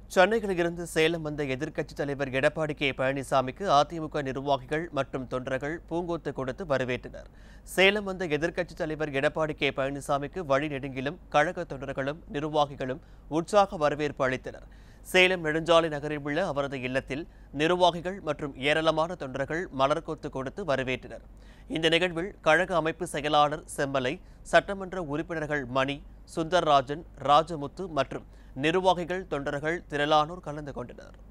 சென்னையில் இருந்து சேலம் வந்த எதிர்க்கட்சித் தலைவர் எடப்பாடி கே பழனிசாமிக்கு அதிமுக நிர்வாகிகள் மற்றும் தொண்டர்கள் பூங்கொத்து கொடுத்து வரவேற்றனர் சேலம் வந்த எதிர்க்கட்சித் தலைவர் எடப்பாடி கே பழனிசாமிக்கு வழி நெடுங்கிலும் கழக தொண்டர்களும் நிர்வாகிகளும் உற்சாக வரவேற்பு அளித்தனர் சேலம் நெடுஞ்சாலை நகரில் உள்ள அவரது இல்லத்தில் நிர்வாகிகள் மற்றும் ஏராளமான தொண்டர்கள் மலர்கொத்து கொடுத்து வரவேற்றனர் இந்த நிகழ்வில் கழக அமைப்பு செயலாளர் செம்மலை சட்டமன்ற உறுப்பினர்கள் மணி சுந்தர்ராஜன் ராஜமுத்து மற்றும் நிர்வாகிகள் தொண்டர்கள் திரளானோர் கலந்து கொண்டனர்